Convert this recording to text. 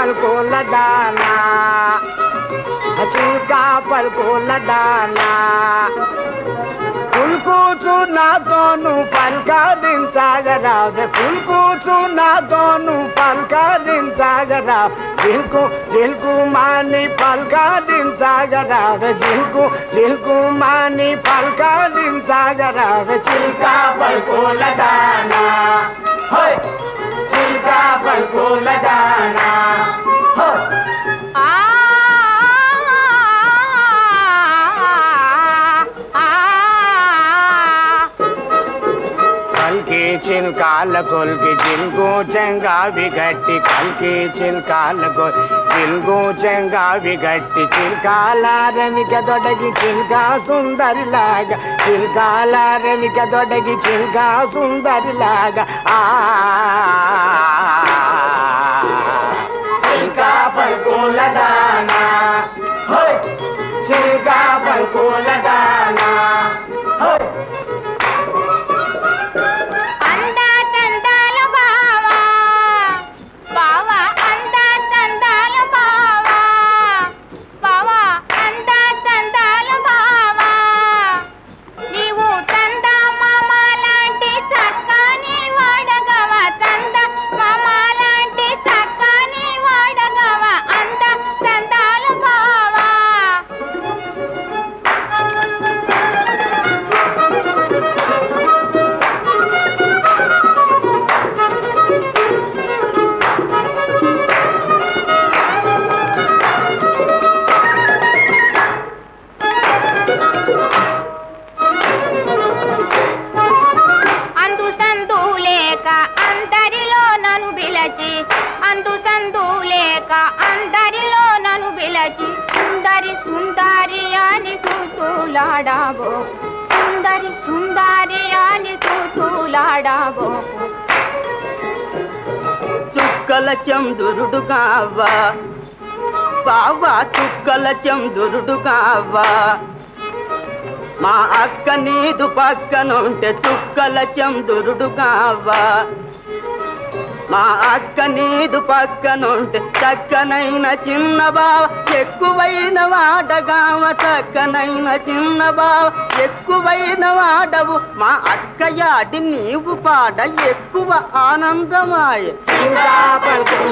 పలుకుల దానా చిలుకా పలుకుల దానా పుల్కూచు నాతోను పలకరించగరావే పుల్కూచు నాతోను పలకరించగరా జిల్కు జిల్కు మాని పలకరించగరావే జిల్కు జిల్కు మాని పలకరించగరావే చిల్కా పలుకుల దానా హోయ్ చిల్కా పలుకుల దానా హోయ్ ఆ కల్కి చిల్కాల కొల్కి చిల్కు చెంగావి గట్టి కల్కి చిల్కాల కొల్ చిల్కు చెంగావి గట్టి చిల్కాల రమిక దొడగి చిల్కా సుందరిలాగా చిల్కాల రమిక దొడగి చిల్కా సుందరిలాగా ఆ చిల్కా పలుకుల దానా హోయ్ చిల్కా పలుకుల దానా హోయ్ అందా తందాల బావా బావా అందా తందాల బావా బావా అందా తందాల బావా నీవు తంద మామ లాంటి చక్కని వాడగవ తంద మామ లాంటి చక్కని వాడగవ అంద తందాల బావా అందు సందు లేక అందరిలో నన్ను పిలచి అందు సందు లేక అందరిలో నన్ను పిలచి సుందరి సుందరి అని తూతులాడాబో సుందరి సుందరి అని తూతులాడాబోకు చుక్కల చందురుడు కావా బావా చుక్కల చందురుడు కావా మా అక్క నీదు పక్కనుంటే చుక్కల చందురుడు కావా మా అక్క నీదు పక్కనుంటే చక్కనైన చిన్న బావ ఎక్కువైన వాడగావ చక్కనైన చిన్న బావ ఎక్కువైన వాడవు మా అక్క యాడి నీవు పాడ ఎక్కువ ఆనందమాయ చిల్కా పలుకుల